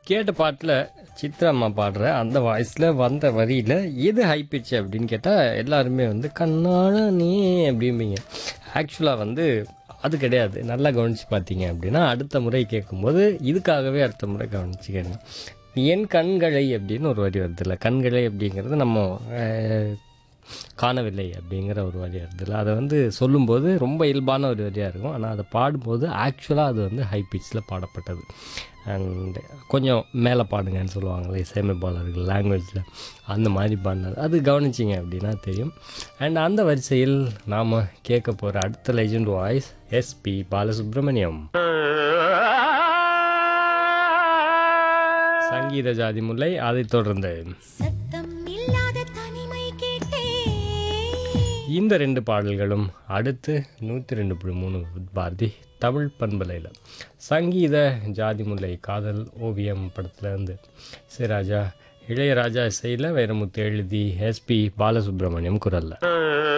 கேட்ட பாட்டில் சித்ரா அம்மா பாடுற அந்த வாய்ஸில் வந்த வரியில் எது ஹை பிச் அப்படின்னு கேட்டால் எல்லாருமே வந்து கண்ணான நீ அப்படிம்பீங்க ஆக்சுவலாக வந்து அது கிடையாது நல்லா கவனித்து பார்த்தீங்க அப்படின்னா அடுத்த முறை கேட்கும்போது இதுக்காகவே அடுத்த முறை கவனித்து கேளுங்க என் கண்களை அப்படின்னு ஒரு வரி வருதுல்ல கண்களை அப்படிங்கிறது நம்ம அஹ், காணவில்லை அப்படிங்கிற ஒரு வரி வருதுல்ல அதை வந்து சொல்லும்போது ரொம்ப இயல்பான ஒரு வரியாக இருக்கும் ஆனால் அதை பாடும்போது ஆக்சுவலாக அது வந்து ஹை பிச்சில் பாடப்பட்டது அண்ட் கொஞ்சம் மேலே பாடுங்கன்னு சொல்லுவாங்களே இசையமைப்பாளர்கள் லாங்குவேஜில் அந்த மாதிரி பாடினது அது கவனிச்சிங்க அப்படின்னா தெரியும் அண்ட் அந்த வரிசையில் நாம் கேட்க போகிற அடுத்த லெஜண்ட் வாய்ஸ் எஸ்பி பாலசுப்ரமணியம் சங்கீத ஜாதி முல்லை அதைத் தொடர்ந்து சத்தம் இல்லாத தனிமை கேட்டே இந்த ரெண்டு பாடல்களும் அடுத்து நூற்றி ரெண்டு புள்ளி மூணு பாரதி தமிழ் பண்பலையில் சங்கீத ஜாதி முல்லை காதல் ஓவியம் படத்துல இருந்து இசைராஜா இளையராஜா இசையில் வைரமுத்து எழுதி எஸ்பி பாலசுப்ரமணியம் குரலில்